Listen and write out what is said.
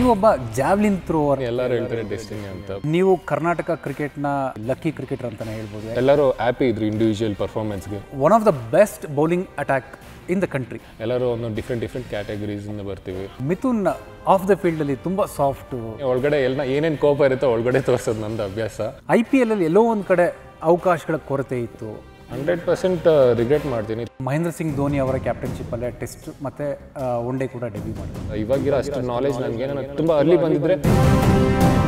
ನೀವೊಬ್ಬ javelin ಥ್ರೋವರ್ ಎಲ್ಲರೂ ಹೇಳ್ತಾರೆ destiny ಅಂತ ನೀವು ಕರ್ನಾಟಕ ಕ್ರಿಕೆಟ್ನ ಲಕ್ಕಿ ಕ್ರಿಕೆಟರ್ ಅಂತಾನೆ ಹೇಳ್ಬೋದು ಎಲ್ಲರೂ ಹ್ಯಾಪಿ ಇದ್ರು ಇಂಡಿವಿಜುವಲ್ ಪರ್ಫಾರ್ಮೆನ್ಸ್ಗೆ one of the best bowling attack in the country ಎಲ್ಲರೂ ಒಂದೊಂದು ಡಿಫ್ರೆಂಟ್ ಡಿಫ್ರೆಂಟ್ ಕ್ಯಾಟಗರೀಸಿಂದ ಬರ್ತೀವಿ ಮಿಥುನ್ ಆಫ್ ದ ಫೀಲ್ಡಲ್ಲಿ ತುಂಬ ಸಾಫ್ಟು ಒಳಗಡೆ ಎಲ್ಲ ಏನೇನು ಕೋಪ ಇರುತ್ತೋ ಒಳಗಡೆ ತೋರಿಸೋದು ನಂದು ಅಭ್ಯಾಸ ಐ ಪಿ ಎಲ್ ಎಲ್ಲೋ ಒಂದು ಕಡೆ ಅವಕಾಶಗಳ ಕೊರತೆ ಇತ್ತು ಹಂಡ್ರೆಡ್ ಪರ್ಸೆಂಟ್ ರಿಗ್ರೆಟ್ ಮಾಡ್ತೀನಿ ಮಹೇಂದ್ರ ಸಿಂಗ್ ಧೋನಿ ಅವರ ಕ್ಯಾಪ್ಟನ್ಶಿಪ್ಪಲ್ಲೇ ಟೆಸ್ಟ್ ಮತ್ತು ಒನ್ ಡೇ ಕೂಡ ಡೆಬ್ಯೂ ಮಾಡಿದ್ರು ಇವಾಗಿರೋ ಅಷ್ಟು ನಾಲೆಜ್ ನನಗೆ ನನಗೆ ತುಂಬ ಅರ್ಲಿ ಬಂದಿದ್ರೆ